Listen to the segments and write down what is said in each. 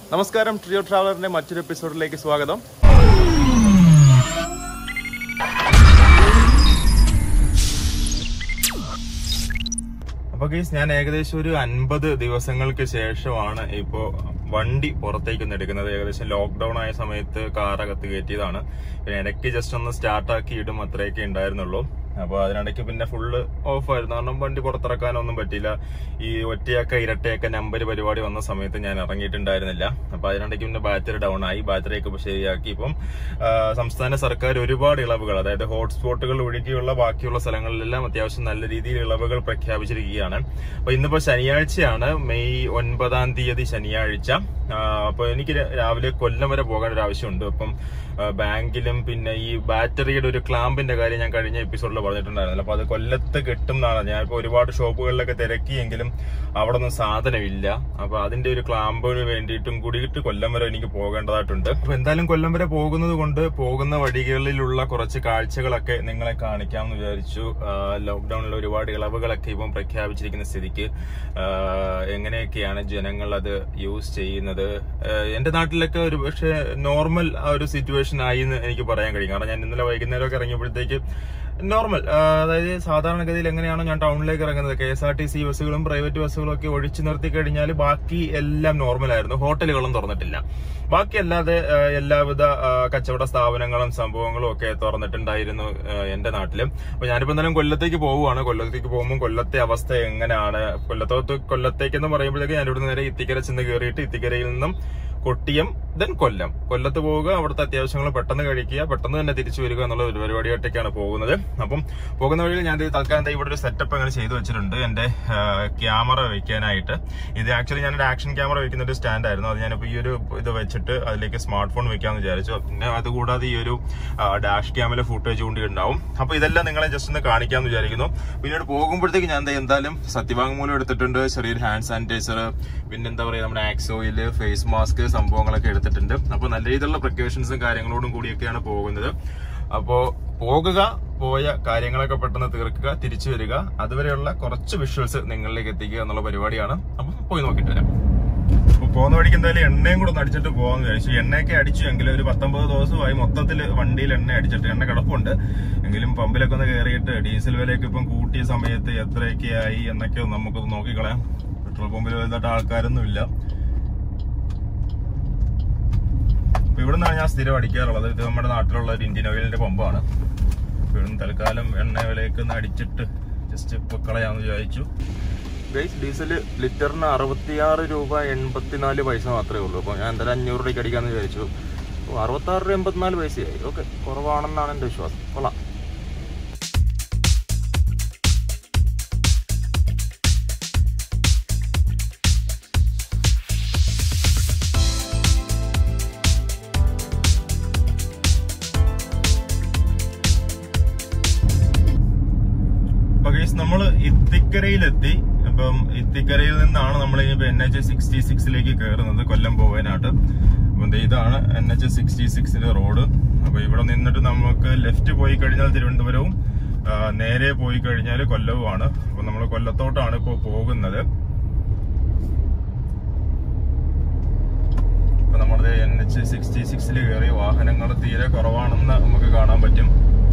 നമസ്കാരം ട്രിയോ ട്രാവലറിന്റെ മറ്റൊരു എപ്പിസോഡിലേക്ക് സ്വാഗതം അപ്പൊ ഗീസ് ഞാൻ ഏകദേശം ഒരു അൻപത് ദിവസങ്ങൾക്ക് ശേഷമാണ് ഇപ്പോ വണ്ടി പുറത്തേക്കൊന്ന് എടുക്കുന്നത് ഏകദേശം ലോക്ക്ഡൌൺ ആയ സമയത്ത് കാറകത്ത് കയറ്റിയതാണ് പിന്നെ ഇടയ്ക്ക് ജസ്റ്റ് ഒന്ന് സ്റ്റാർട്ടാക്കി ഇടും അത്രയൊക്കെ ഉണ്ടായിരുന്നുള്ളൂ അപ്പൊ അതിനിടയ്ക്ക് പിന്നെ ഫുള്ള് ഓഫ് ആയിരുന്നു കാരണം വണ്ടി പുറത്തിറക്കാനൊന്നും പറ്റിയില്ല ഈ ഒറ്റയൊക്കെ ഇരട്ടയൊക്കെ നമ്പർ പരിപാടി വന്ന സമയത്ത് ഞാൻ ഇറങ്ങിയിട്ടുണ്ടായിരുന്നില്ല അപ്പൊ അതിനിടയ്ക്ക് പിന്നെ ബാറ്ററി ഡൗൺ ആയി ബാറ്ററി ഒക്കെ ഇപ്പൊ ശരിയാക്കി ഇപ്പം ആ, സംസ്ഥാന സർക്കാർ ഒരുപാട് ഇളവുകൾ അതായത് ഹോട്ട്സ്പോട്ടുകൾ ഒഴികെയുള്ള ബാക്കിയുള്ള സ്ഥലങ്ങളിലെല്ലാം അത്യാവശ്യം നല്ല രീതിയിൽ ഇളവുകൾ പ്രഖ്യാപിച്ചിരിക്കുകയാണ് അപ്പൊ ഇന്നിപ്പോ ശനിയാഴ്ചയാണ് മെയ് ഒൻപതാം തീയതി ശനിയാഴ്ച ആ, അപ്പൊ എനിക്ക് ര- രാവിലെ കൊല്ലം വരെ പോകാൻ ഒരു ആവശ്യമുണ്ട് അപ്പം ആ, ബാങ്കിലും പിന്നെ ഈ ബാറ്ററിയുടെ ഒരു ക്ലാമ്പിന്റെ കാര്യം ഞാൻ കഴിഞ്ഞ എപ്പിസോഡിൽ പറഞ്ഞിട്ടുണ്ടായിരുന്നല്ലോ അപ്പൊ അത് കൊല്ലത്ത് കിട്ടും എന്നാണ് ഞാൻ ഇപ്പൊ ഒരുപാട് ഷോപ്പുകളിലൊക്കെ തിരക്കിയെങ്കിലും അവിടെ ഒന്നും സാധനമില്ല അപ്പൊ അതിന്റെ ഒരു ക്ലാമ്പിന് വേണ്ടിയിട്ടും കൂടിയിട്ട് കൊല്ലം വരെ എനിക്ക് പോകേണ്ടതായിട്ടുണ്ട് അപ്പൊ എന്തായാലും കൊല്ലം വരെ പോകുന്നത് കൊണ്ട് പോകുന്ന വഴികളിലുള്ള കുറച്ച് കാഴ്ചകളൊക്കെ നിങ്ങളെ കാണിക്കാമെന്ന് വിചാരിച്ചു ലോക്ക്ഡൌണിൽ ഒരുപാട് ഇളവുകളൊക്കെ ഇപ്പം പ്രഖ്യാപിച്ചിരിക്കുന്ന സ്ഥിതിക്ക് ആ, എങ്ങനെയൊക്കെയാണ് ജനങ്ങൾ അത് യൂസ് ചെയ്യുന്നത് ആ, എന്റെ നാട്ടിലൊക്കെ ഒരു പക്ഷേ നോർമൽ ആ ഒരു സിറ്റുവേഷൻ ആയി എന്ന് എനിക്ക് പറയാൻ കഴിയും കാരണം ഞാൻ ഇന്നലെ വൈകുന്നേരമൊക്കെ ഇറങ്ങിയപ്പോഴത്തേക്ക് നോർമൽ അതായത് സാധാരണഗതിയിൽ എങ്ങനെയാണോ ഞാൻ ടൗണിലേക്ക് ഇറങ്ങുന്നത് K S R T C ബസ്സുകളും പ്രൈവറ്റ് ബസ്സുകളും ഒക്കെ ഒഴിച്ചു നിർത്തി കഴിഞ്ഞാൽ ബാക്കി എല്ലാം നോർമൽ ആയിരുന്നു ഹോട്ടലുകളും തുറന്നിട്ടില്ല ബാക്കി അല്ലാതെ ആ, എല്ലാവിധ ആ, കച്ചവട സ്ഥാപനങ്ങളും സംഭവങ്ങളും ഒക്കെ തുറന്നിട്ടുണ്ടായിരുന്നു ആ, എന്റെ നാട്ടിലും അപ്പൊ ഞാനിപ്പോ എന്തായാലും കൊല്ലത്തേക്ക് പോവുകയാണ് കൊല്ലത്തേക്ക് പോകുമ്പോൾ കൊല്ലത്തെ അവസ്ഥ എങ്ങനെയാണ് കൊല്ലത്തോട്ട് കൊല്ലത്തേക്ക് എന്ന് പറയുമ്പോഴേക്ക് ഞാൻ ഇവിടുന്ന് നേരെ ഇത്തിക്കര ചെന്ന് കയറിയിട്ട് ഇത്തിക്കരയിൽ നിന്നും കൊട്ടിയം ദെൻ കൊല്ലം കൊല്ലത്ത് പോവുക അവിടുത്തെ അത്യാവശ്യങ്ങൾ പെട്ടെന്ന് കഴിക്കുക പെട്ടെന്ന് തന്നെ തിരിച്ചു വരിക എന്നുള്ള ഒരു പരിപാടിയായിട്ടൊക്കെയാണ് പോകുന്നത് അപ്പം പോകുന്ന വഴിയിൽ ഞാൻ ദേ തൽക്കാലം ദേ ഇവിടെ ഒരു സെറ്റപ്പ് അങ്ങനെ ചെയ്തു വെച്ചിട്ടുണ്ട് എന്റെ ക്യാമറ വെക്കാനായിട്ട് ഇത് ആക്ച്വലി ഞാനൊരു ആക്ഷൻ ക്യാമറ വെക്കുന്ന ഒരു സ്റ്റാൻഡ് ആയിരുന്നു അത് ഞാനിപ്പോ ഈ ഒരു ഇത് വെച്ചിട്ട് അതിലേക്ക് സ്മാർട്ട് ഫോൺ വെക്കാന്ന് വിചാരിച്ചു പിന്നെ അതുകൂടാതെ ഈ ഒരു ഡാഷ് ക്യാമിലെ ഫുട്ടേജ് കൂടി ഉണ്ടാവും അപ്പൊ ഇതെല്ലാം നിങ്ങളെ ജസ്റ്റ് ഒന്ന് കാണിക്കാന്ന് വിചാരിക്കുന്നു പിന്നീട് പോകുമ്പോഴത്തേക്ക് ഞാൻ ദേ എന്തായാലും സത്യവാങ്മൂലം എടുത്തിട്ടുണ്ട് ചെറിയൊരു ഹാൻഡ് സാനിറ്റൈസർ പിന്നെ എന്താ പറയാ നമ്മുടെ ആക്സോയില് ഫേസ് മാസ്ക് സംഭവങ്ങളൊക്കെ എടുത്തിട്ടുണ്ട് അപ്പൊ നല്ല രീതിയിലുള്ള പ്രിക്കോഷൻസും കാര്യങ്ങളോടും കൂടിയൊക്കെയാണ് പോകുന്നത് അപ്പോ പോകുക പോയ കാര്യങ്ങളൊക്കെ പെട്ടെന്ന് തീർക്കുക തിരിച്ചു വരിക അതുവരെയുള്ള കുറച്ച് വിഷ്വൽസ് നിങ്ങളിലേക്ക് എത്തിക്കുക എന്നുള്ള പരിപാടിയാണ് അപ്പൊ പോയി നോക്കിയിട്ട് വരാം അപ്പൊ പോകുന്ന വഴിക്ക് എന്തായാലും എണ്ണയും കൂടെ ഒന്ന് അടിച്ചിട്ട് പോകാന്ന് വിചാരിച്ചു എണ്ണയൊക്കെ അടിച്ചു എങ്കിലും ഒരു പത്തൊമ്പത് ദിവസമായി മൊത്തത്തിൽ വണ്ടിയിൽ എണ്ണ അടിച്ചിട്ട് എണ്ണ കിടപ്പുണ്ട് എങ്കിലും പമ്പിലൊക്കെ ഒന്ന് കയറിയിട്ട് ഡീസൽ വിലയൊക്കെ ഇപ്പം കൂട്ടിയ സമയത്ത് എത്രയൊക്കെ ആയി എന്നൊക്കെ ഒന്ന് നമുക്കൊന്ന് നോക്കിക്കളയാം പെട്രോൾ പമ്പിൽ വലുതായിട്ട് ആൾക്കാരൊന്നും ഇല്ല അപ്പൊ ഇവിടെ നിന്നാണ് ഞാൻ സ്ഥിരം അടിക്കാറുള്ളത് ഇത് നമ്മുടെ നാട്ടിലുള്ള ഒരു ഇന്ത്യൻ ഓയിലിന്റെ പമ്പാണ് അപ്പൊ ഇവിടുന്ന് തൽക്കാലം എണ്ണ വിലയൊക്കെ ഒന്ന് അടിച്ചിട്ട് ജസ്റ്റ് ഇപ്പൊ കളയാന്ന് വിചാരിച്ചു ഗൈസ് ഡീസൽ ലിറ്ററിന് അറുപത്തിയാറ് രൂപ എൺപത്തിനാല് പൈസ മാത്രമേ ഉള്ളൂ അപ്പോൾ ഞാൻ എന്തായാലും അഞ്ഞൂറ് രൂപയ്ക്ക് അടിക്കാന്ന് വിചാരിച്ചു അപ്പോൾ അറുപത്താറ് രൂപ എൺപത്തിനാല് പൈസയായി ഓക്കെ കുറവാണെന്നാണ് എൻ്റെ വിശ്വാസം കൊള്ളാം അപ്പൊ ഗൈസ് നമ്മള് ഇത്തിക്കരയിലെത്തി അപ്പം ഇത്തിക്കരയിൽ നിന്നാണ് നമ്മൾ ഇനിയിപ്പോ എൻ എച്ച് സിക്സ്റ്റി സിക്സിലേക്ക് കയറുന്നത് കൊല്ലം പോകാനായിട്ട് അപ്പം ദേ ഇതാണ് എൻ എച്ച് സിക്സ്റ്റി സിക്സിന്റെ റോഡ് അപ്പൊ ഇവിടെ നിന്നിട്ട് നമുക്ക് ലെഫ്റ്റ് പോയി കഴിഞ്ഞാൽ തിരുവനന്തപുരവും ആ, നേരെ പോയി കഴിഞ്ഞാൽ കൊല്ലവുമാണ് അപ്പൊ നമ്മൾ കൊല്ലത്തോട്ടാണ് ഇപ്പോൾ പോകുന്നത് അപ്പൊ നമ്മുടെ എൻ എച്ച് സിക്സ്റ്റി സിക്സിൽ കയറി വാഹനങ്ങൾ തീരെ കുറവാണെന്ന് നമുക്ക് കാണാൻ പറ്റും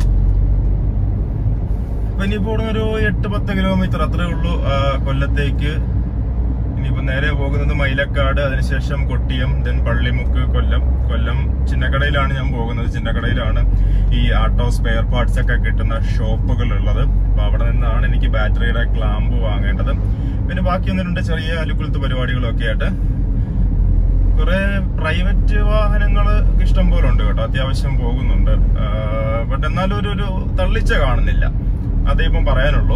അപ്പൊ ഇനിയിപ്പോ ഇവിടെ ഒരു എട്ട് പത്ത് കിലോമീറ്റർ അത്രേ ഉള്ളൂ ആ, കൊല്ലത്തേക്ക് ഇനിയിപ്പോ നേരെ പോകുന്നത് മൈലക്കാട് അതിനുശേഷം കൊട്ടിയം ദെൻ പള്ളിമുക്ക് കൊല്ലം കൊല്ലം ചിന്നക്കടയിലാണ് ഞാൻ പോകുന്നത് ചിന്നക്കടയിലാണ് ഈ ആട്ടോ സ്പെയർ പാർട്സ് ഒക്കെ കിട്ടുന്ന ഷോപ്പുകൾ ഉള്ളത് അപ്പൊ അവിടെ നിന്നാണ് എനിക്ക് ബാറ്ററിയുടെ ക്ലാമ്പ് വാങ്ങേണ്ടത് പിന്നെ ബാക്കി ഒന്ന് രണ്ട് ചെറിയ അലുക്കുലത്ത് പരിപാടികളും ഒക്കെ ആയിട്ട് കുറെ പ്രൈവറ്റ് വാഹനങ്ങൾ ഇഷ്ടം പോലെ ഉണ്ട് കേട്ടോ അത്യാവശ്യം പോകുന്നുണ്ട് ബട്ട് എന്നാലും ഒരു ഒരു തള്ളിച്ച കാണുന്നില്ല അതേ ഇപ്പം പറയാനുള്ളൂ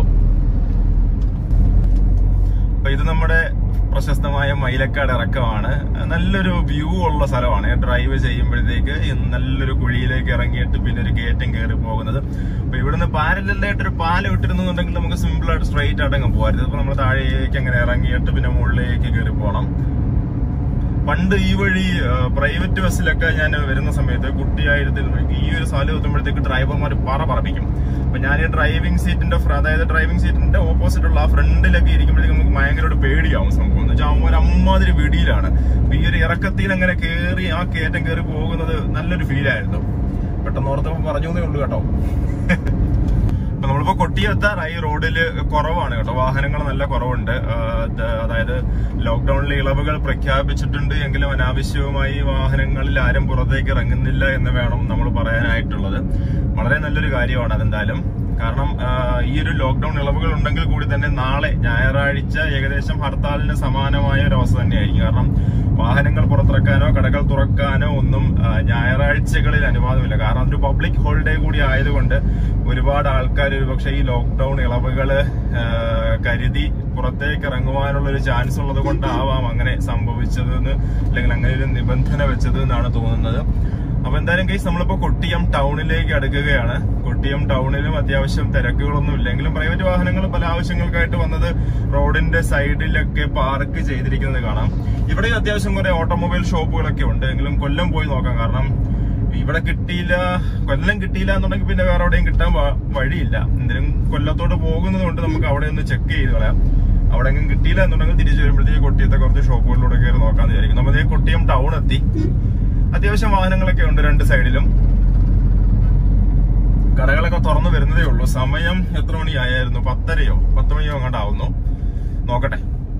അപ്പൊ ഇത് നമ്മുടെ പ്രശസ്തമായ മൈലക്കാട് ഇറക്കമാണ് നല്ലൊരു വ്യൂ ഉള്ള സ്ഥലമാണ് ഡ്രൈവ് ചെയ്യുമ്പോഴത്തേക്ക് ഈ നല്ലൊരു കുഴിയിലേക്ക് ഇറങ്ങിയിട്ട് പിന്നെ ഒരു കയറ്റം കയറി പോകുന്നത് അപ്പൊ ഇവിടുന്ന് പാരലായിട്ട് ഒരു പാലം ഇട്ടിരുന്നുണ്ടെങ്കിൽ നമുക്ക് സിമ്പിൾ ആയിട്ട് സ്ട്രൈറ്റ് ആയിട്ട് അങ്ങ് പോകാറുണ്ട് അപ്പൊ നമ്മൾ താഴേക്ക് അങ്ങനെ ഇറങ്ങിയിട്ട് പിന്നെ മുകളിലേക്ക് കയറി പോകണം പണ്ട് ഈ വഴി പ്രൈവറ്റ് ബസ്സിലൊക്കെ ഞാൻ വരുന്ന സമയത്ത് കുട്ടിയായിരുന്നു ഈ ഒരു സ്ഥലം എത്തുമ്പോഴത്തേക്ക് ഡ്രൈവർമാർ പറ പറപ്പിക്കും അപ്പൊ ഞാൻ ഈ ഡ്രൈവിംഗ് സീറ്റിന്റെ ഫ്ര- അതായത് ഡ്രൈവിംഗ് സീറ്റിന്റെ ഓപ്പോസിറ്റ് ഉള്ള ആ ഫ്രണ്ടിലൊക്കെ ഇരിക്കുമ്പോഴത്തേക്ക് നമുക്ക് ഭയങ്കര ഒരു പേടിയാവും സംഭവം എന്ന് വെച്ചാൽ അവന്മാർ അമ്മാതിരി വെടിയിലാണ് അപ്പൊ ഈ ഒരു ഇറക്ക തുടക്കത്തിൽ അങ്ങനെ കേറി ആ കയറ്റം കയറി പോകുന്നത് നല്ലൊരു ഫീലായിരുന്നു പെട്ടെന്ന് ഓർത്തപ്പോ പറഞ്ഞു എന്നേ ഉള്ളൂ കേട്ടോ അപ്പൊ നമ്മളിപ്പോ കൊട്ടിയെത്താറായി റോഡില് കുറവാണ് കേട്ടോ വാഹനങ്ങൾ നല്ല കുറവുണ്ട് ആ, ഇത് അതായത് ലോക്ക്ഡൌണിൽ ഇളവുകൾ പ്രഖ്യാപിച്ചിട്ടുണ്ട് എങ്കിലും അനാവശ്യവുമായി വാഹനങ്ങളിൽ ആരും പുറത്തേക്ക് ഇറങ്ങുന്നില്ല എന്ന് വേണം നമ്മൾ പറയാനായിട്ടുള്ളത് വളരെ നല്ലൊരു കാര്യമാണ് അതെന്തായാലും കാരണം ആ, ഈ ഒരു ലോക്ക്ഡൌൺ ഇളവുകൾ ഉണ്ടെങ്കിൽ കൂടി തന്നെ നാളെ ഞായറാഴ്ച ഏകദേശം ഹർത്താലിന് സമാനമായ ഒരു അവസ്ഥ തന്നെയായിരിക്കും കാരണം വാഹനങ്ങൾ പുറത്തിറക്കാനോ കടകൾ തുറക്കാനോ ഒന്നും ആ, ഞായറാഴ്ചകളിൽ അനുവാദമില്ല കാരണം അതൊരു പബ്ലിക് ഹോളിഡേ കൂടി ആയതുകൊണ്ട് ഒരുപാട് ആൾക്കാർ ഒരുപക്ഷെ ഈ ലോക്ക്ഡൌൺ ഇളവുകള് ആ, കരുതി പുറത്തേക്ക് ഇറങ്ങുവാനുള്ള ഒരു ചാൻസ് ഉള്ളത് കൊണ്ടാവാം അങ്ങനെ സംഭവിച്ചതെന്ന് അല്ലെങ്കിൽ അങ്ങനെ ഒരു നിബന്ധന വെച്ചത് എന്നാണ് തോന്നുന്നത് അപ്പൊ എന്തായാലും കേസ് നമ്മളിപ്പോ കൊട്ടിയം ടൗണിലേക്ക് അടുക്കുകയാണ് കൊട്ടിയം ടൗണിലും അത്യാവശ്യം തിരക്കുകളൊന്നും ഇല്ലെങ്കിലും പ്രൈവറ്റ് വാഹനങ്ങൾ പല ആവശ്യങ്ങൾക്കായിട്ട് വന്നത് റോഡിന്റെ സൈഡിലൊക്കെ പാർക്ക് ചെയ്തിരിക്കുന്നത് കാണാം ഇവിടെ അത്യാവശ്യം കുറെ ഓട്ടോമൊബൈൽ ഷോപ്പുകളൊക്കെ ഉണ്ട് എങ്കിലും കൊല്ലം പോയി നോക്കാം കാരണം ഇവിടെ കിട്ടിയില്ല കൊല്ലം കിട്ടിയില്ല എന്നുണ്ടെങ്കിൽ പിന്നെ വേറെ എവിടെയും കിട്ടാൻ വ- വഴിയില്ല എന്തെങ്കിലും കൊല്ലത്തോട്ട് പോകുന്നത് കൊണ്ട് നമുക്ക് അവിടെ ഒന്ന് ചെക്ക് ചെയ്ത് കളയാം അവിടെ എങ്ങും കിട്ടിയില്ല എന്നുണ്ടെങ്കിൽ തിരിച്ചു വരുമ്പോഴത്തേക്ക് കൊട്ടിയത്തെ കുറച്ച് ഷോപ്പുകളിലൂടെ കയറി നോക്കാന്ന് വിചാരിക്കും നമ്മൾ ദേ കൊട്ടിയം ടൗൺ എത്തി അത്യാവശ്യം വാഹനങ്ങളൊക്കെ ഉണ്ട് രണ്ട് സൈഡിലും കടകളൊക്കെ തുറന്നു വരുന്നതേ ഉള്ളൂ സമയം എത്ര മണിയായിരുന്നു പത്തരയോ പത്ത് മണിയോ അങ്ങോട്ടാവുന്നു നോക്കട്ടെ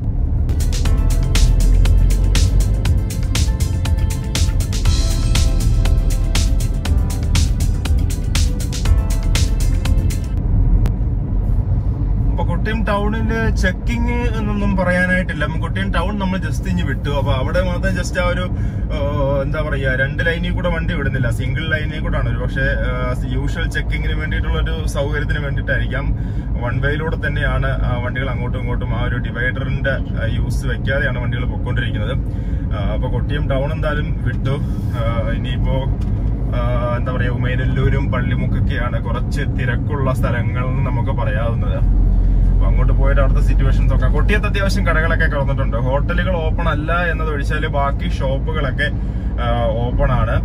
അപ്പൊ കൊട്ടിയം ടൗണില് ചെക്കിങ് എന്നൊന്നും പറയാനായിട്ടില്ല അപ്പം കൊട്ടിയം ടൗൺ നമ്മൾ ജസ്റ്റ് ഇഞ്ഞ് വിട്ടു അപ്പൊ അവിടെ മാത്രം ജസ്റ്റ് ആ ഒരു ആ, എന്താ പറയാ രണ്ട് ലൈനിൽ കൂടെ വണ്ടി വിടുന്നില്ല സിംഗിൾ ലൈനിൽ കൂടെ ആണ് ഒരു പക്ഷേ യൂഷ്വൽ ചെക്കിങ്ങിന് വേണ്ടിയിട്ടുള്ള ഒരു സൗകര്യത്തിന് വേണ്ടിയിട്ടായിരിക്കാം വൺ വേയിലൂടെ തന്നെയാണ് ആ വണ്ടികൾ അങ്ങോട്ടും ഇങ്ങോട്ടും ആ ഒരു ഡിവൈഡറിന്റെ യൂസ് വെക്കാതെയാണ് വണ്ടികൾ പൊയ്ക്കൊണ്ടിരിക്കുന്നത് ആ, അപ്പൊ കൊട്ടിയം ടൗൺ എന്തായാലും വിട്ടു ആ, ഇനിയിപ്പോ ആ, എന്താ പറയാ ഉമേനല്ലൂരും പള്ളിമുക്കൊക്കെയാണ് കുറച്ച് തിരക്കുള്ള സ്ഥലങ്ങൾ എന്ന് നമുക്ക് പറയാവുന്നത് അപ്പൊ അങ്ങോട്ട് പോയിട്ട് അവിടുത്തെ സിറ്റുവേഷൻസ് ഒക്കെ കൊട്ടിയത്ത് അത്യാവശ്യം കടകളൊക്കെ തുറന്നിട്ടുണ്ട് ഹോട്ടലുകൾ ഓപ്പൺ അല്ല എന്നത് ഒഴിച്ചാല് ബാക്കി ഷോപ്പുകളൊക്കെ ഓപ്പൺ ആണ്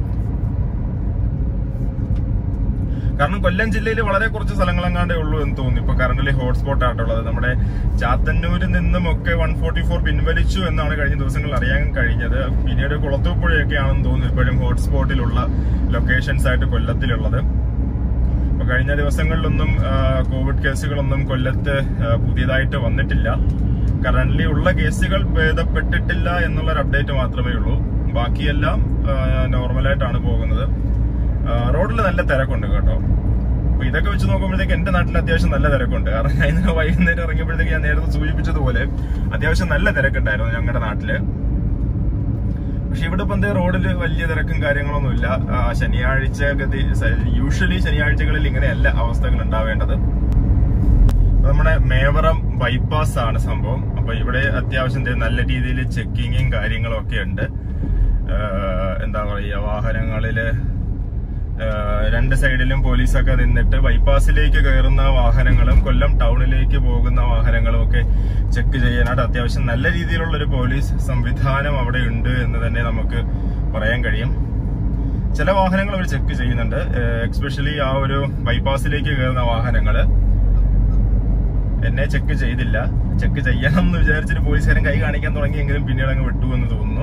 കാരണം കൊല്ലം ജില്ലയിൽ വളരെ കുറച്ച് സ്ഥലങ്ങളെങ്ങാണ്ടേ ഉള്ളൂ എന്ന് തോന്നുന്നു ഇപ്പൊ കറന്റ് ഹോട്ട്സ്പോട്ട് ആയിട്ടുള്ളത് നമ്മുടെ ചാത്തന്നൂരിൽ നിന്നും ഒക്കെ വൺ ഫോർട്ടി ഫോർ പിൻവലിച്ചു എന്നാണ് കഴിഞ്ഞ ദിവസങ്ങളിൽ അറിയാൻ കഴിഞ്ഞത് പിന്നീട് കുളത്തൂപ്പുഴയൊക്കെയാണെന്ന് തോന്നുന്നു ഇപ്പോഴും ഹോട്ട്സ്പോട്ടിലുള്ള ലൊക്കേഷൻസ് ആയിട്ട് കൊല്ലത്തിലുള്ളത് അപ്പൊ കഴിഞ്ഞ ദിവസങ്ങളിലൊന്നും ആ, കോവിഡ് കേസുകളൊന്നും കൊല്ലത്ത് ആ, പുതിയതായിട്ട് വന്നിട്ടില്ല കറന്റ്ലി ഉള്ള കേസുകൾ ഭേദപ്പെട്ടിട്ടില്ല എന്നുള്ള ഒരു അപ്ഡേറ്റ് മാത്രമേ ഉള്ളൂ ബാക്കിയെല്ലാം നോർമലായിട്ടാണ് പോകുന്നത് റോഡിൽ നല്ല തിരക്കുണ്ട് കേട്ടോ അപ്പൊ ഇതൊക്കെ വെച്ച് നോക്കുമ്പോഴത്തേക്ക് എന്റെ നാട്ടിൽ അത്യാവശ്യം നല്ല തിരക്കുണ്ട് കാരണം ഞാൻ ഇന്നലെ വൈകുന്നേരം ഇറങ്ങിയപ്പോഴത്തേക്ക് ഞാൻ നേരത്തെ സൂചിപ്പിച്ചതുപോലെ അത്യാവശ്യം നല്ല തിരക്കുണ്ടായിരുന്നു ഞങ്ങളുടെ നാട്ടില് പക്ഷെ ഇവിടെ ഇപ്പം എന്തേ റോഡിൽ വലിയ തിരക്കും കാര്യങ്ങളൊന്നുമില്ല ആ, ശനിയാഴ്ച ഗതി യൂഷ്വലി ശനിയാഴ്ചകളിൽ ഇങ്ങനെയല്ല അവസ്ഥകൾ ഉണ്ടാവേണ്ടത് നമ്മുടെ മേവറം ബൈപ്പാസ് ആണ് സംഭവം അപ്പൊ ഇവിടെ അത്യാവശ്യം ദേ നല്ല രീതിയിൽ ചെക്കിങ്ങും കാര്യങ്ങളും ഒക്കെ ഉണ്ട് ആഹ് എന്താ പറയുക വാഹനങ്ങളില് ആഹ് രണ്ട് സൈഡിലും പോലീസൊക്കെ നിന്നിട്ട് ബൈപ്പാസിലേക്ക് കയറുന്ന വാഹനങ്ങളും കൊല്ലം ടൗണിലേക്ക് പോകുന്ന വാഹനങ്ങളും ഒക്കെ ചെക്ക് ചെയ്യാനായിട്ട് അത്യാവശ്യം നല്ല രീതിയിലുള്ള ഒരു പോലീസ് സംവിധാനം അവിടെ ഉണ്ട് എന്ന് തന്നെ നമുക്ക് പറയാൻ കഴിയും ചില വാഹനങ്ങൾ അവർ ചെക്ക് ചെയ്യുന്നുണ്ട് എക്സ്പെഷ്യലി ആ ഒരു ബൈപ്പാസിലേക്ക് കയറുന്ന വാഹനങ്ങള് എന്നെ ചെക്ക് ചെയ്തില്ല ചെക്ക് ചെയ്യണം എന്ന് വിചാരിച്ചിട്ട് പോലീസുകാരൻ കൈ കാണിക്കാൻ തുടങ്ങിയെങ്കിലും പിന്നീട് അങ്ങ് വിട്ടു എന്ന് തോന്നുന്നു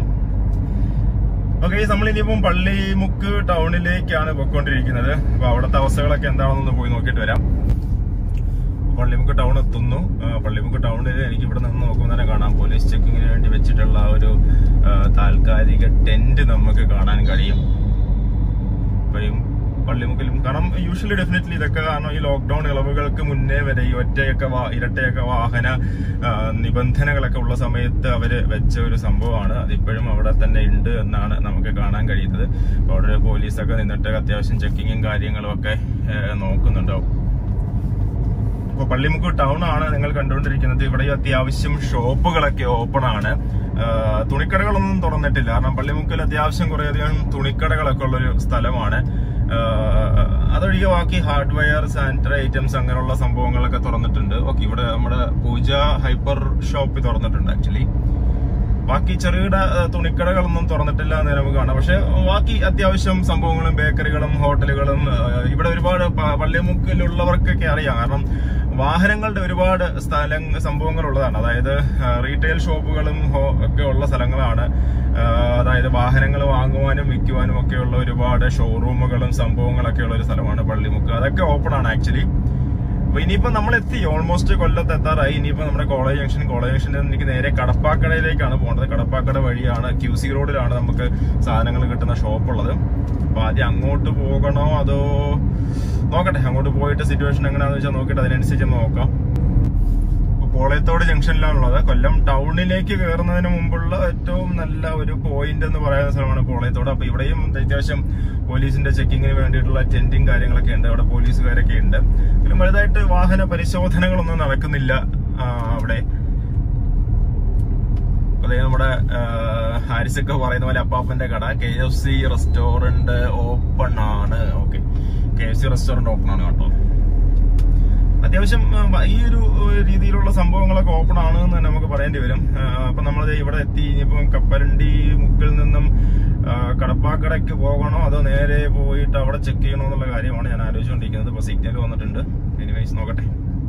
ഓക്കെ നമ്മൾ ഇനിയിപ്പം പള്ളിമുക്ക് ടൗണിലേക്കാണ് പോയിക്കൊണ്ടിരിക്കുന്നത് അപ്പൊ അവിടുത്തെ അവസ്ഥകളൊക്കെ എന്താണെന്നൊന്ന് പോയി നോക്കിയിട്ട് വരാം പള്ളിമുക്ക് ടൗൺ എത്തുന്നു ആ, പള്ളിമുക്ക് ടൗണിൽ എനിക്ക് ഇവിടെ നിന്ന് നോക്കുമ്പോൾ തന്നെ കാണാം പോലീസ് ചെക്കിങ്ങിന് വേണ്ടി വെച്ചിട്ടുള്ള ആ ഒരു ആ, താൽക്കാലിക ടെന്റ് നമുക്ക് കാണാൻ കഴിയും ഇപ്പോഴും പള്ളിമുക്കിലും കാരണം യൂഷ്വലി ഡെഫിനറ്റ്ലി ഇതൊക്കെ കാരണം ഈ ലോക്ക്ഡൌൺ ഇളവുകൾക്ക് മുന്നേ വരെ ഈ ഒറ്റയൊക്കെ വാ- ഇരട്ടയൊക്കെ വാഹന ആ, നിബന്ധനകളൊക്കെ ഉള്ള സമയത്ത് അവര് വെച്ച ഒരു സംഭവമാണ് അതിപ്പോഴും അവിടെ തന്നെ ഉണ്ട് എന്നാണ് നമുക്ക് കാണാൻ കഴിയുന്നത് അപ്പൊ അവിടെ ഒരു പോലീസൊക്കെ നിന്നിട്ട് അത്യാവശ്യം ചെക്കിങ്ങും കാര്യങ്ങളും ഒക്കെ ഏ, നോക്കുന്നുണ്ടാവും ഇപ്പൊ പള്ളിമുക്ക് ടൗൺ ആണ് നിങ്ങൾ കണ്ടുകൊണ്ടിരിക്കുന്നത് ഇവിടെ അത്യാവശ്യം ഷോപ്പുകളൊക്കെ ഓപ്പൺ ആണ് ആ, തുണിക്കടകളൊന്നും തുറന്നിട്ടില്ല കാരണം പള്ളിമുക്കിൽ അത്യാവശ്യം കുറേയധികം തുണിക്കടകളൊക്കെ ഉള്ളൊരു സ്ഥലമാണ് ആ, അതൊഴികെ ബാക്കി ഹാർഡ്വെയർ സാനിറ്ററി ഐറ്റംസ് അങ്ങനെയുള്ള സംഭവങ്ങളൊക്കെ തുറന്നിട്ടുണ്ട് ഓക്കെ ഇവിടെ നമ്മുടെ പൂജ ഹൈപ്പർ ഷോപ്പ് തുറന്നിട്ടുണ്ട് ആക്ച്വലി ബാക്കി ചെറുകിട ആ, തുണിക്കടകളൊന്നും തുറന്നിട്ടില്ല എന്ന് നമുക്ക് കാണാം പക്ഷെ ബാക്കി അത്യാവശ്യം സംഭവങ്ങളും ബേക്കറികളും ഹോട്ടലുകളും ആ, ഇവിടെ ഒരുപാട് പ- പള്ളിമുക്കിലുള്ളവർക്കൊക്കെ അറിയാം കാരണം വാഹനങ്ങളുടെ ഒരുപാട് സ്ഥല സംഭവങ്ങൾ ഉള്ളതാണ് അതായത് റീറ്റെയിൽ ഷോപ്പുകളും ഹോ- ഒക്കെ ഉള്ള സ്ഥലങ്ങളാണ് ആ, അതായത് അതായത് വാഹനങ്ങൾ വാങ്ങുവാനും വിൽക്കുവാനും ഒക്കെയുള്ള ഒരുപാട് ഷോറൂമുകളും സംഭവങ്ങളൊക്കെ ഉള്ള ഒരു സ്ഥലമാണ് പള്ളിമുക്ക് അതൊക്കെ ഓപ്പൺ ആണ് ആക്ച്വലി അപ്പൊ ഇനിയിപ്പോ നമ്മൾ എത്തി ഓൾമോസ്റ്റ് കൊല്ലത്ത് എത്താറായി ഇനിയിപ്പോ നമ്മുടെ കോളേജ് ജംഗ്ഷൻ കോളേജ് ജംഗ്ഷനിൽ നിന്ന് എനിക്ക് നേരെ കടപ്പാക്കടയിലേക്കാണ് പോകേണ്ടത് കടപ്പാക്കട വഴിയാണ് ക്യൂ സി റോഡിലാണ് നമുക്ക് സാധനങ്ങൾ കിട്ടുന്ന ഷോപ്പ് ഉള്ളത് അപ്പൊ ആദ്യം അങ്ങോട്ട് പോകണോ അതോ നോക്കട്ടെ അങ്ങോട്ട് പോയിട്ട് സിറ്റുവേഷൻ എങ്ങനെയാണെന്ന് വെച്ചാൽ നോക്കിയിട്ട് അതിനനുസരിച്ച് നോക്കാം ഇപ്പൊ പോളയത്തോട് ജംഗ്ഷനിലാണുള്ളത് കൊല്ലം ടൗണിലേക്ക് കയറുന്നതിന് മുമ്പുള്ള ഏറ്റവും നല്ല ഒരു പോയിന്റ് എന്ന് പറയുന്ന സ്ഥലമാണ് പോളയത്തോട് അപ്പൊ ഇവിടെയും അത്യാവശ്യം പോലീസിന്റെ ചെക്കിങ്ങിന് വേണ്ടിയിട്ടുള്ള ടെന്റും കാര്യങ്ങളൊക്കെ ഉണ്ട് അവിടെ പോലീസുകാരൊക്കെ ഉണ്ട് പിന്നെ വലുതായിട്ട് വാഹന പരിശോധനകളൊന്നും നടക്കുന്നില്ല ആ, അവിടെ അതേ നമ്മുടെ ആ, ഹാരിസൊക്കെ പറയുന്ന പോലെ അപ്പാപ്പന്റെ കട K F C restaurant open ആണ് okay K F C restaurant open ആണ് കേട്ടോ അത്യാവശ്യം ആ, ഈ ഒരു ഏഹ്, രീതിയിലുള്ള സംഭവങ്ങളൊക്കെ ഓപ്പൺ ആണ് എന്ന് തന്നെ നമുക്ക് പറയേണ്ടി വരും ആ, അപ്പൊ നമ്മൾ ഇവിടെ എത്തി ഇനിയിപ്പം കപ്പലണ്ടി മുക്കിൽ നിന്നും ആ, കടപ്പാക്കടയ്ക്ക് പോകണോ അതോ നേരെ പോയിട്ട് അവിടെ ചെക്ക് ചെയ്യണോ എന്നുള്ള കാര്യമാണ് ഞാൻ ആലോചിച്ചുകൊണ്ടിരിക്കുന്നത് ഇപ്പൊ സിഗ്നൽ വന്നിട്ടുണ്ട് എനിവേസ് നോക്കട്ടെ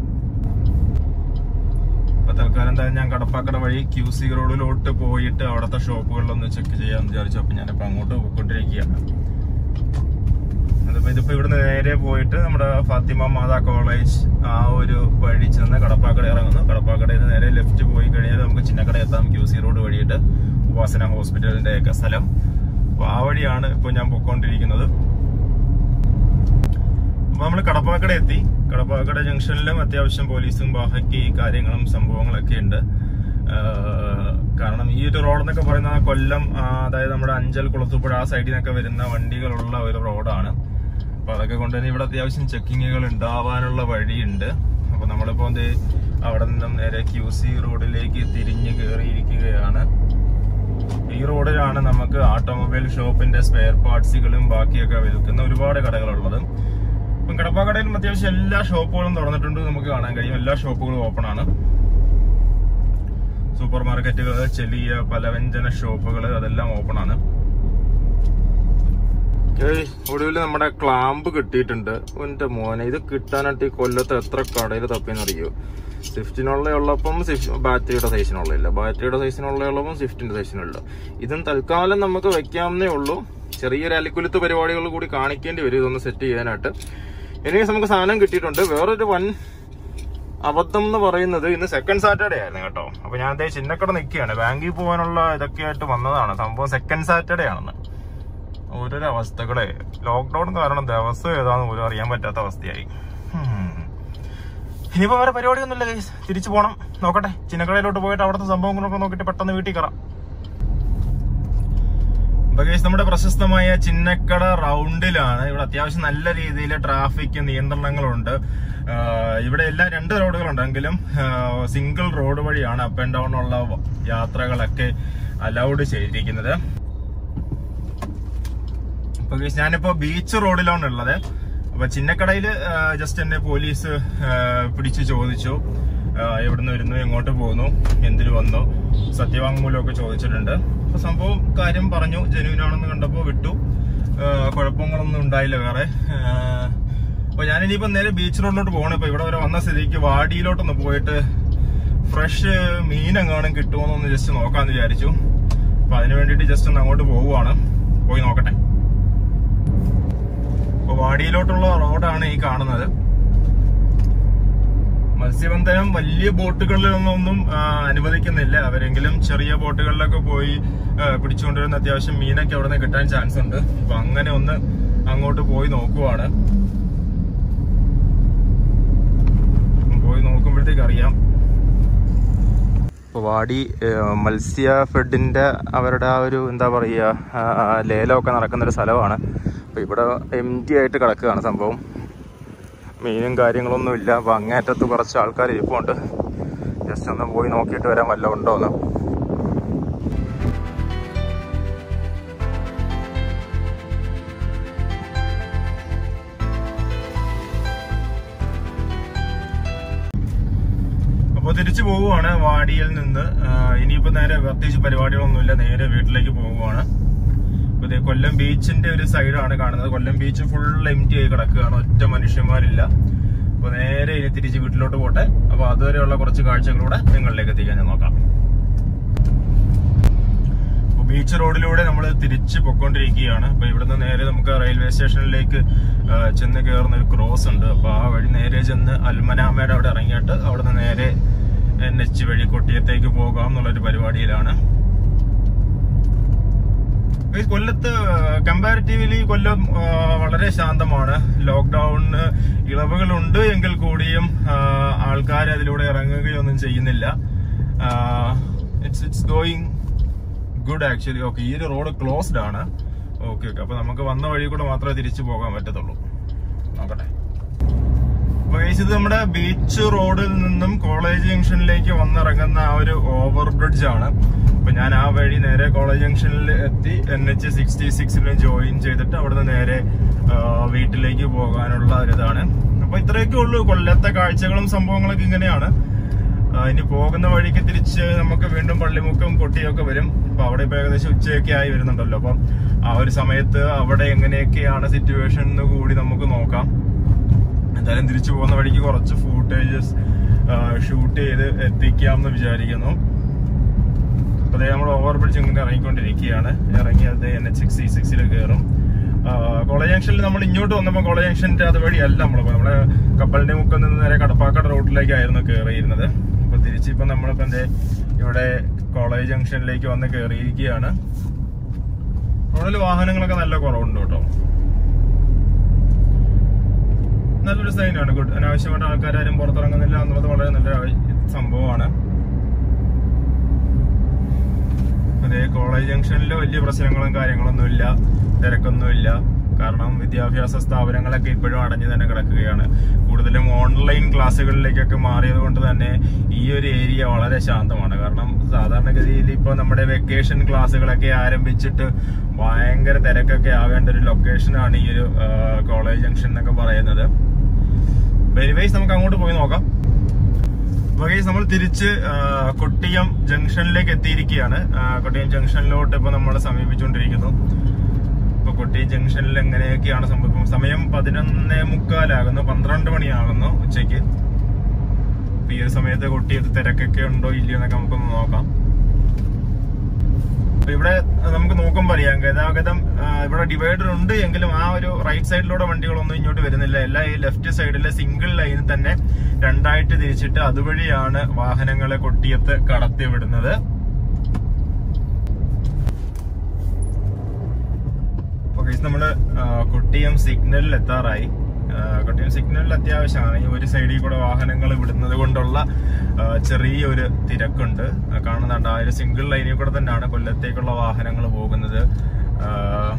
ഇപ്പൊ തൽക്കാലം എന്തായാലും ഞാൻ കടപ്പാക്കട വഴി ക്യൂ സി റോഡിലോട്ട് പോയിട്ട് അവിടുത്തെ ഷോപ്പുകളിലൊന്ന് ചെക്ക് ചെയ്യാന്ന് വിചാരിച്ചു അപ്പൊ ഞാനിപ്പോ അങ്ങോട്ട് പോയിക്കൊണ്ടിരിക്കുകയാണ് അതിപ്പോ ഇതിപ്പോ ഇവിടുന്ന് നേരെ പോയിട്ട് നമ്മുടെ ഫാത്തിമ മാതാ കോളേജ് ആ ഒരു വഴി ചെന്ന് കടപ്പാക്കട ഇറങ്ങുന്നു കടപ്പാക്കടയിൽ നിന്ന് നേരെ ലെഫ്റ്റ് പോയി കഴിഞ്ഞാൽ നമുക്ക് ചിന്നക്കട എത്താം ക്യൂ സി റോഡ് വഴിയിട്ട് ഉപാസന ഹോസ്പിറ്റലിന്റെ ഒക്കെ സ്ഥലം അപ്പൊ ആ വഴിയാണ് ഇപ്പൊ ഞാൻ പൊക്കോണ്ടിരിക്കുന്നത് അപ്പൊ നമ്മൾ കടപ്പാക്കട എത്തി കടപ്പാക്കട ജംഗ്ഷനിലും അത്യാവശ്യം പോലീസും ബാഹയ്ക്ക് കാര്യങ്ങളും സംഭവങ്ങളൊക്കെ ഉണ്ട് ആഹ് കാരണം ഈ ഒരു റോഡ് എന്നൊക്കെ പറയുന്നത് കൊല്ലം ആ, അതായത് നമ്മുടെ അഞ്ചൽ കുളത്തുപുഴ ആ സൈഡിൽ നിന്നൊക്കെ വരുന്ന വണ്ടികളുള്ള ഒരു റോഡാണ് അപ്പൊ അതൊക്കെ കൊണ്ട് തന്നെ ഇവിടെ അത്യാവശ്യം ചെക്കിങ്ങുകൾ ഉണ്ടാവാനുള്ള വഴിയുണ്ട് അപ്പൊ നമ്മളിപ്പോ എന്ത് അവിടെ നിന്നും നേരെ ക്യൂ സി റോഡിലേക്ക് തിരിഞ്ഞ് കയറിയിരിക്കുകയാണ് ഈ റോഡിലാണ് നമുക്ക് ഓട്ടോമൊബൈൽ ഷോപ്പിന്റെ സ്പെയർ പാർട്സുകളും ബാക്കിയൊക്കെ വിൽക്കുന്ന ഒരുപാട് കടകളുള്ളത് ഇപ്പം കടപ്പാക്കടയിലും അത്യാവശ്യം എല്ലാ ഷോപ്പുകളും തുറന്നിട്ടുണ്ട് നമുക്ക് കാണാൻ കഴിയും എല്ലാ ഷോപ്പുകളും ഓപ്പൺ ആണ് സൂപ്പർ മാർക്കറ്റുകൾ ചെറിയ പലവ്യഞ്ജന ഷോപ്പുകൾ അതെല്ലാം ഓപ്പൺ ആണ് ഒടുവിൽ നമ്മുടെ ക്ലാമ്പ് കിട്ടിയിട്ടുണ്ട് എന്റെ മോനെ ഇത് കിട്ടാനായിട്ട് ഈ കൊല്ലത്ത് എത്ര കടയിൽ തപ്പിയെന്നറിയോ സ്വിഫ്റ്റിനുള്ള ഉള്ളപ്പം സ്വിഫ്റ്റ് ബാറ്ററിയുടെ സൈസിനുള്ള ഇല്ല ബാറ്ററിയുടെ സൈസിനുള്ള ഉള്ളപ്പം സ്വിഫ്റ്റിന്റെ സൈസിനുള്ള ഇതും തൽക്കാലം നമുക്ക് വെക്കാവുന്നേ ഉള്ളൂ ചെറിയൊരു അലിക്കുലുത്ത് പരിപാടികൾ കൂടി കാണിക്കേണ്ടി വരും ഇതൊന്ന് സെറ്റ് ചെയ്യാനായിട്ട് ഇനി നമുക്ക് സാധനം കിട്ടിയിട്ടുണ്ട് വേറൊരു വൻ അബദ്ധം എന്ന് പറയുന്നത് ഇന്ന് സെക്കൻഡ് സാറ്റർഡേ ആയിരുന്നു കേട്ടോ അപ്പൊ ഞാൻ അതേ ചിന്നക്കട നിൽക്കുകയാണ് ബാങ്കിൽ പോകാനുള്ള ഇതൊക്കെ ആയിട്ട് വന്നതാണ് സംഭവം സെക്കൻഡ് സാറ്റർഡേ ആണെന്ന് ഓരോരോ അവസ്ഥകളെ ലോക്ക്ഡൌൺ കാരണം ദിവസം ഏതാന്ന് പോലും അറിയാൻ പറ്റാത്ത അവസ്ഥയായി ഉം. ഇനിയിപ്പോ വേറെ പരിപാടിയൊന്നുമില്ല ഗൈസ് തിരിച്ചു പോണം നോക്കട്ടെ ചിന്നക്കടയിലോട്ട് പോയിട്ട് അവിടുത്തെ സംഭവങ്ങളൊക്കെ നോക്കിയിട്ട് പെട്ടെന്ന് വീട്ടിൽ കയറാം അപ്പൊ ഗൈസ് നമ്മുടെ പ്രശസ്തമായ ചിന്നക്കട റൗണ്ടിലാണ് ഇവിടെ അത്യാവശ്യം നല്ല രീതിയിൽ ട്രാഫിക് നിയന്ത്രണങ്ങളുണ്ട് ആഹ് ഇവിടെ എല്ലാം രണ്ട് റോഡുകളുണ്ടെങ്കിലും സിംഗിൾ റോഡ് വഴിയാണ് അപ്പ് ആൻഡ് ഡൗൺ ഉള്ള യാത്രകളൊക്കെ അലൗഡ് ചെയ്തിരിക്കുന്നത് അപ്പൊ ഗൈസ് ഞാനിപ്പോ ബീച്ച് റോഡിലാണ് ഉള്ളത് അപ്പൊ ചിന്നക്കടയില് ജസ്റ്റ് എന്നെ പോലീസ് ആഹ് പിടിച്ചു ചോദിച്ചു ആഹ് എവിടുന്ന് വരുന്നു എങ്ങോട്ട് പോകുന്നു എന്തിനു വന്നു സത്യവാങ്മൂലമൊക്കെ ചോദിച്ചിട്ടുണ്ട് അപ്പൊ സംഭവം കാര്യം പറഞ്ഞു ജനുവിൻ ആണെന്ന് കണ്ടപ്പോ വിട്ടു ആഹ് കുഴപ്പങ്ങളൊന്നും ഉണ്ടായില്ല വേറെ ആഹ് അപ്പൊ ഞാൻ ഇനിയിപ്പോ നേരെ ബീച്ച് റോഡിലോട്ട് പോകണം ഇപ്പൊ ഇവിടെ വരെ വന്ന സ്ഥിതിക്ക് വാടിയിലോട്ടൊന്ന് പോയിട്ട് ഫ്രഷ് മീൻ എങ്ങാനും കിട്ടുമോന്നൊന്ന് ജസ്റ്റ് നോക്കാന്ന് വിചാരിച്ചു അപ്പൊ അതിന് വേണ്ടിയിട്ട് ജസ്റ്റ് ഒന്ന് അങ്ങോട്ട് പോവുകയാണ് പോയി നോക്കട്ടെ അപ്പൊ വാടിയിലോട്ടുള്ള റോഡാണ് ഈ കാണുന്നത് മത്സ്യബന്ധനം വലിയ ബോട്ടുകളിലൊന്നും ആ, അനുവദിക്കുന്നില്ല അവരെങ്കിലും ചെറിയ ബോട്ടുകളിലൊക്കെ പോയി ആ, പിടിച്ചുകൊണ്ടിരുന്ന അത്യാവശ്യം മീനൊക്കെ അവിടെ നിന്ന് കിട്ടാൻ ചാൻസ് ഉണ്ട് അപ്പൊ അങ്ങനെ ഒന്ന് അങ്ങോട്ട് പോയി നോക്കുവാണ് പോയി നോക്കുമ്പോഴത്തേക്ക് അറിയാം ഇപ്പോൾ വാടി ഏഹ്, മത്സ്യ ഫെഡിന്റെ അവരുടെ ആ ഒരു എന്താ പറയുക ആ, ആ, ലേലമൊക്കെ നടക്കുന്ന ഒരു സ്ഥലമാണ് അപ്പോൾ ഇവിടെ എം ടി ആയിട്ട് കിടക്കുകയാണ് സംഭവം മീനും കാര്യങ്ങളൊന്നും ഇല്ല അപ്പോൾ അങ്ങേറ്റത്ത് കുറച്ച് ആൾക്കാർ ഇരിപ്പുണ്ട് ജസ്റ്റ് ഒന്ന് പോയി നോക്കിയിട്ട് വരാൻ വല്ലതും ഉണ്ടോ എന്ന് അപ്പോൾ തിരിച്ചു പോവുകയാണ് വാടിയിൽ നിന്ന് ആ, ഇനിയിപ്പോ നേരെ പ്രത്യേകിച്ച് പരിപാടികളൊന്നുമില്ല നേരെ വീട്ടിലേക്ക് പോവുകയാണ് ഇപ്പൊ ദേ കൊല്ലം ബീച്ചിന്റെ ഒരു സൈഡാണ് കാണുന്നത് Kollam beach full M T ആയി കിടക്കുകയാണ് ഒറ്റ മനുഷ്യന്മാരില്ല അപ്പൊ നേരെ ഇനി തിരിച്ച് വീട്ടിലോട്ട് പോട്ടെ അപ്പൊ അതുവരെയുള്ള കുറച്ച് കാഴ്ചകളൂടെ നിങ്ങളിലേക്ക് എത്തിക്കാൻ ഞാൻ നോക്കാം അപ്പൊ ബീച്ച് റോഡിലൂടെ നമ്മൾ തിരിച്ച് പൊക്കോണ്ടിരിക്കുകയാണ് അപ്പൊ ഇവിടുന്ന് നേരെ നമുക്ക് റെയിൽവേ സ്റ്റേഷനിലേക്ക് ആ, ചെന്ന് കയറുന്ന ഒരു ക്രോസ് ഉണ്ട് അപ്പൊ ആ വഴി നേരെ ചെന്ന് അൽമനാമയുടെ അവിടെ ഇറങ്ങിയിട്ട് അവിടുന്ന് നേരെ എൻ എച്ച് വഴി കൊട്ടിയത്തേക്ക് പോകാം എന്നുള്ളൊരു പരിപാടിയിലാണ് Guys, കൊല്ലത്ത് കമ്പാരിറ്റീവ്ലി കൊല്ലം ആ, വളരെ ശാന്തമാണ് ലോക്ക്ഡൌണിന് ഇളവുകളുണ്ട് എങ്കിൽ കൂടിയും ആൾക്കാർ അതിലൂടെ ഇറങ്ങുകയൊന്നും ചെയ്യുന്നില്ല it's it's going good actually okay ഈ ഒരു റോഡ് ക്ലോസ്ഡ് ആണ് ഓക്കെ ഓക്കെ അപ്പൊ നമുക്ക് വന്ന വഴി കൂടെ മാത്രമേ തിരിച്ചു പോകാൻ പറ്റത്തുള്ളൂ നോക്കട്ടെ അപ്പൊ guys, ഇത് നമ്മുടെ ബീച്ച് റോഡിൽ നിന്നും കോളേജ് ജംഗ്ഷനിലേക്ക് വന്നിറങ്ങുന്ന ആ ഒരു ഓവർ ബ്രിഡ്ജ് ആണ് അപ്പൊ ഞാൻ ആ വഴി നേരെ കോളേജ് ജംഗ്ഷനിൽ എത്തി എൻ എച്ച് സിക്സ്റ്റി സിക്സിൽ ജോയിൻ ചെയ്തിട്ട് അവിടുന്ന് നേരെ ആ, വീട്ടിലേക്ക് പോകാനുള്ള ഒരു ഇതാണ് അപ്പൊ ഇത്രയൊക്കെ ഉള്ളൂ കൊല്ലത്തെ കാഴ്ചകളും സംഭവങ്ങളൊക്കെ ഇങ്ങനെയാണ് ആ, ഇനി പോകുന്ന വഴിക്ക് തിരിച്ച് നമുക്ക് വീണ്ടും പള്ളിമുക്കും കൊട്ടിയൊക്കെ വരും അപ്പൊ അവിടെ ഇപ്പൊ ഏകദേശം ഉച്ചയൊക്കെ ആയി വരുന്നുണ്ടല്ലോ അപ്പം ആ ഒരു സമയത്ത് അവിടെ എങ്ങനെയൊക്കെയാണ് സിറ്റുവേഷൻ എന്ന് കൂടി നമുക്ക് നോക്കാം എന്തായാലും തിരിച്ചു പോകുന്ന വഴിക്ക് കുറച്ച് ഫൂട്ടേജസ് ഷൂട്ട് ചെയ്ത് എത്തിക്കാം എന്ന് വിചാരിക്കുന്നു അപ്പൊ ദേ നമ്മൾ ഓവർ ബ്രിഡ്ജ് ഇങ്ങനെ ഇറങ്ങിക്കൊണ്ടിരിക്കുകയാണ് ഇറങ്ങി അത് എൻ എച്ച് സിക്സ് സി സിക്സിൽ കയറും കോളേജ് ജംഗ്ഷനിൽ നമ്മൾ ഇങ്ങോട്ട് വന്നപ്പോൾ കോളേജ് ജംഗ്ഷന്റെ അതുവഴിയല്ല നമ്മൾ നമ്മളെ കപ്പലിന്റെ മുക്കിൽ നിന്ന് നേരെ കടപ്പാക്കട റോഡിലേക്കായിരുന്നു കയറിയിരുന്നത് അപ്പൊ തിരിച്ചിപ്പോ നമ്മളിപ്പോ എന്തേ ഇവിടെ കോളേജ് ജംഗ്ഷനിലേക്ക് വന്ന് കയറിയിരിക്കുകയാണ് റോഡിൽ വാഹനങ്ങളൊക്കെ നല്ല കുറവുണ്ട് കേട്ടോ നല്ലൊരു സൈനാണ് ഗുഡ് അനാവശ്യമായിട്ട് ആൾക്കാരും പുറത്തിറങ്ങുന്നില്ല എന്നുള്ളത് വളരെ നല്ല സംഭവമാണ് അതെ കോളേജ് ജംഗ്ഷനിൽ വലിയ പ്രശ്നങ്ങളും കാര്യങ്ങളൊന്നും ഇല്ല തിരക്കൊന്നും ഇല്ല കാരണം വിദ്യാഭ്യാസ സ്ഥാപനങ്ങളൊക്കെ ഇപ്പോഴും അടഞ്ഞു തന്നെ കിടക്കുകയാണ് കൂടുതലും ഓൺലൈൻ ക്ലാസ്സുകളിലേക്കൊക്കെ മാറിയത് കൊണ്ട് തന്നെ ഈ ഒരു ഏരിയ വളരെ ശാന്തമാണ് കാരണം സാധാരണഗതിയിൽ ഇപ്പോൾ നമ്മുടെ വെക്കേഷൻ ക്ലാസ്സുകളൊക്കെ ആരംഭിച്ചിട്ട് ഭയങ്കര തിരക്കൊക്കെ ആവേണ്ട ഒരു ലൊക്കേഷനാണ് ഈ ഒരു ആ, കോളേജ് ജംഗ്ഷൻ എന്നൊക്കെ പറയുന്നത് വെരിവൈസ് നമുക്ക് അങ്ങോട്ട് പോയി നോക്കാം വകൈസ് നമ്മൾ തിരിച്ച് ആ, കൊട്ടിയം ജംഗ്ഷനിലേക്ക് എത്തിയിരിക്കുകയാണ് ആ, കൊട്ടിയം ജംഗ്ഷനിലോട്ട് ഇപ്പൊ നമ്മൾ സമീപിച്ചുകൊണ്ടിരിക്കുന്നു ഇപ്പൊ കൊട്ടിയം ജംഗ്ഷനിൽ എങ്ങനെയൊക്കെയാണ് സംഭവം സമയം പതിനൊന്നേ മുക്കാലാകുന്നു പന്ത്രണ്ട് മണിയാകുന്നു ഉച്ചയ്ക്ക് അപ്പൊ ഈ ഒരു സമയത്ത് കൊട്ടിയത്ത് തിരക്കൊക്കെ ഉണ്ടോ ഇല്ലയോ എന്നൊക്കെ നമുക്കൊന്ന് നോക്കാം അപ്പൊ ഇവിടെ നമുക്ക് നോക്കുമ്പോൾ അറിയാം ഗതാഗതം ആ, ഇവിടെ ഡിവൈഡർ ഉണ്ട് എങ്കിലും ആ ഒരു റൈറ്റ് സൈഡിലൂടെ വണ്ടികളൊന്നും ഇങ്ങോട്ട് വരുന്നില്ല എല്ലാ ഈ ലെഫ്റ്റ് സൈഡിലെ സിംഗിൾ ലൈനിൽ തന്നെ രണ്ടായിട്ട് തിരിച്ചിട്ട് അതുവഴിയാണ് വാഹനങ്ങളെ കൊട്ടിയത്ത് കടത്തി വിടുന്നത് അപ്പൊ guys, നമ്മള് ആ, കൊട്ടിയം സിഗ്നലിൽ എത്താറായി ആ, കൊട്ടിയം സിഗ്നലിൽ അത്യാവശ്യമാണ് ഈ ഒരു സൈഡിൽ കൂടെ വാഹനങ്ങൾ വിടുന്നത് കൊണ്ടുള്ള ആ, ചെറിയൊരു തിരക്കുണ്ട് ആ, കാണുന്നുണ്ട് ആ ഒരു സിംഗിൾ ലൈനിൽ കൂടെ തന്നെയാണ് കൊല്ലത്തേക്കുള്ള വാഹനങ്ങൾ പോകുന്നത് ആ,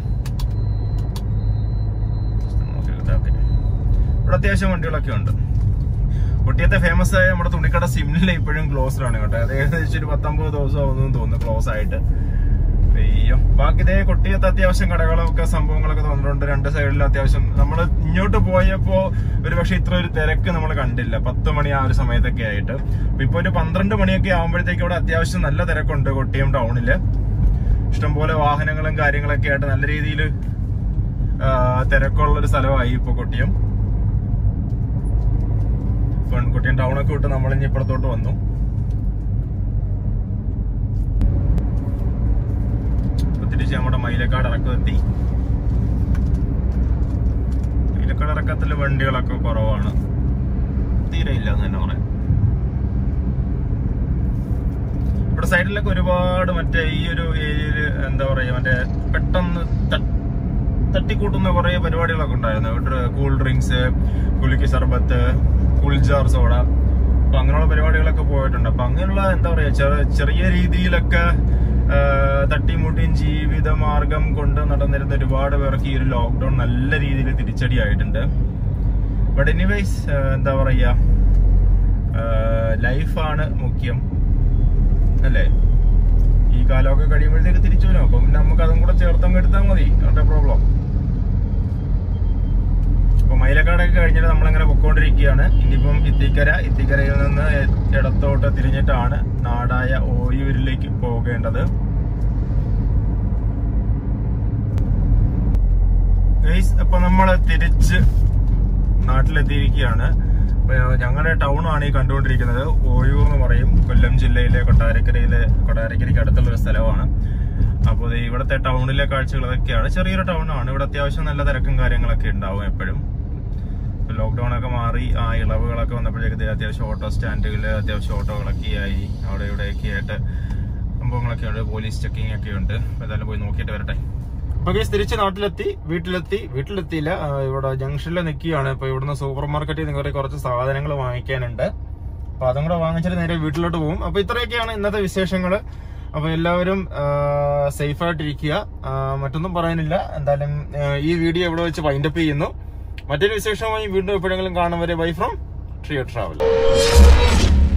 നോക്കി ഇതാ പിന്നെ. ഇവിടെ അത്യാവശ്യം വണ്ടികളൊക്കെ ഉണ്ട് കൊട്ടിയത്തെ ഫേമസ് ആയ നമ്മുടെ തുണിക്കട സിംനിൽ ഇപ്പോഴും ക്ലോസ്ഡ് ആണ് കേട്ടോ അത് ഏകദേശം ഒരു പത്തൊമ്പത് ദിവസം ആവുന്നു തോന്നുന്നു ക്ലോസ് ആയിട്ട് അയ്യോ ബാക്കി ഇതേ കൊട്ടിയത്ത് അത്യാവശ്യം കടകളൊക്കെ സംഭവങ്ങളൊക്കെ തോന്നിട്ടുണ്ട് രണ്ട് സൈഡിലും അത്യാവശ്യം നമ്മൾ ഇങ്ങോട്ട് പോയപ്പോ ഒരു പക്ഷെ ഇത്ര ഒരു തിരക്ക് നമ്മൾ കണ്ടില്ല പത്ത് മണി ആ ഒരു സമയത്തൊക്കെ ആയിട്ട് അപ്പൊ ഇപ്പൊ ഒരു പന്ത്രണ്ട് മണിയൊക്കെ ആകുമ്പോഴത്തേക്ക് ഇവിടെ അത്യാവശ്യം നല്ല തിരക്കുണ്ട് കൊട്ടിയം ടൗണില് ഇഷ്ടംപോലെ വാഹനങ്ങളും കാര്യങ്ങളൊക്കെ ആയിട്ട് നല്ല രീതിയിൽ തിരക്കുള്ള ഒരു സ്ഥലമായി ഇപ്പൊ കൊട്ടിയം ഇപ്പൊ കൊട്ടിയം ടൗണൊക്കെ വിട്ട് നമ്മൾ ഇനി ഇപ്പുറത്തോട്ട് വന്നു ഇപ്പൊ തിരിച്ച് നമ്മുടെ മൈലക്കാട് ഇറക്കം എത്തി മൈലക്കാട് ഇറക്കത്തില് വണ്ടികളൊക്കെ കുറവാണ് തീരെ ഇല്ല എന്ന് തന്നെ പറയാം ഇവിടെ സൈഡിലൊക്കെ ഒരുപാട് മറ്റേ ഈ ഒരു ഏരിയയില് എന്താ പറയാ മറ്റേ പെട്ടെന്ന് ത- തട്ടിക്കൂട്ടുന്ന കുറെ പരിപാടികളൊക്കെ ഉണ്ടായിരുന്നു ഇവിടെ കൂൾ ഡ്രിങ്ക്സ് കുലുക്കി സർബത്ത് കുൾജാർ സോഡ അപ്പൊ അങ്ങനെയുള്ള പരിപാടികളൊക്കെ പോയിട്ടുണ്ട് അപ്പൊ അങ്ങനെയുള്ള എന്താ പറയാ ചെറ- ചെറിയ രീതിയിലൊക്കെ ആ, തട്ടിമുട്ടിയും ജീവിത മാർഗം കൊണ്ട് നടന്നിരുന്ന ഒരുപാട് പേർക്ക് ഈ ഒരു ലോക്ക്ഡൌൺ നല്ല രീതിയിൽ തിരിച്ചടിയായിട്ടുണ്ട് ബട്ട് എനിവൈസ് എന്താ പറയാ ലൈഫാണ് മുഖ്യം അല്ലേ ഈ കാലമൊക്കെ കഴിയുമ്പോഴത്തേക്ക് തിരിച്ചു വരും അപ്പം പിന്നെ നമുക്ക് അതും കൂടെ ചേർത്തങ്ങ് എടുത്താൽ മതി നോട്ട് എ പ്രോബ്ലം അപ്പൊ മൈലക്കാടൊക്കെ കഴിഞ്ഞിട്ട് നമ്മളിങ്ങനെ പൊക്കോണ്ടിരിക്കുകയാണ് ഇനിയിപ്പം ഇത്തിക്കര ഇത്തിക്കരയിൽ നിന്ന് എ- ഇടത്തോട്ട് തിരിഞ്ഞിട്ടാണ് നാടായ ഓയൂരിലേക്ക് പോകേണ്ടത് ഗൈസ് അപ്പൊ നമ്മള് തിരിച്ച് നാട്ടിലെത്തിയിരിക്കുകയാണ് അപ്പൊ ഞങ്ങളുടെ ടൗൺ ആണ് ഈ കണ്ടുകൊണ്ടിരിക്കുന്നത് ഓയൂർ എന്ന് പറയും കൊല്ലം ജില്ലയിലെ കൊട്ടാരക്കരയിലെ കൊട്ടാരക്കരയ്ക്ക് അടുത്തുള്ള ഒരു സ്ഥലമാണ് അപ്പോൾ ദേ ഇവിടുത്തെ ടൗണിലെ കാഴ്ചകൾ അതൊക്കെയാണ് ചെറിയൊരു ടൗൺ ആണ് ഇവിടെ അത്യാവശ്യം നല്ല തിരക്കും കാര്യങ്ങളൊക്കെ ഉണ്ടാവും എപ്പോഴും ലോക്ക്ഡൌൺ ഒക്കെ മാറി ആ ഇളവുകളൊക്കെ വന്നപ്പോഴേക്ക് ദേ അത്യാവശ്യം ഓട്ടോ സ്റ്റാൻഡുകള് അത്യാവശ്യം ഓട്ടോകളൊക്കെ ആയി അവിടെ ഇവിടെയൊക്കെ ആയിട്ട് സംഭവങ്ങളൊക്കെ ഉണ്ട് പോലീസ് ചെക്കിംഗ് ഒക്കെ ഉണ്ട് അപ്പൊ ഏതായാലും പോയി നോക്കിയിട്ട് വരട്ടെ അപ്പൊ ഗൈസ് തിരിച്ച് നാട്ടിലെത്തി വീട്ടിലെത്തി വീട്ടിലെത്തിയില്ല ആ, ഇവിടെ ജംഗ്ഷനിൽ നിൽക്കുകയാണ് ഇപ്പൊ ഇവിടുന്ന് സൂപ്പർ മാർക്കറ്റിൽ നിന്ന് കുറെ കുറച്ച് സാധനങ്ങൾ വാങ്ങിക്കാനുണ്ട് അപ്പൊ അതും കൂടെ വാങ്ങിച്ചിട്ട് നേരെ വീട്ടിലോട്ട് പോകും അപ്പൊ ഇത്രയൊക്കെയാണ് ഇന്നത്തെ വിശേഷങ്ങള് അപ്പൊ എല്ലാവരും സേഫ് ആയിട്ടിരിക്കുക ആ, മറ്റൊന്നും പറയാനില്ല എന്തായാലും ആ, ഈ വീഡിയോ ഇവിടെ വെച്ച് വൈൻഡപ്പ് ചെയ്യുന്നു മറ്റൊരു വിശേഷമായി വീണ്ടും എപ്പോഴെങ്കിലും കാണും വരെ ബൈ ഫ്രം ട്രിയോ ട്രാവൽ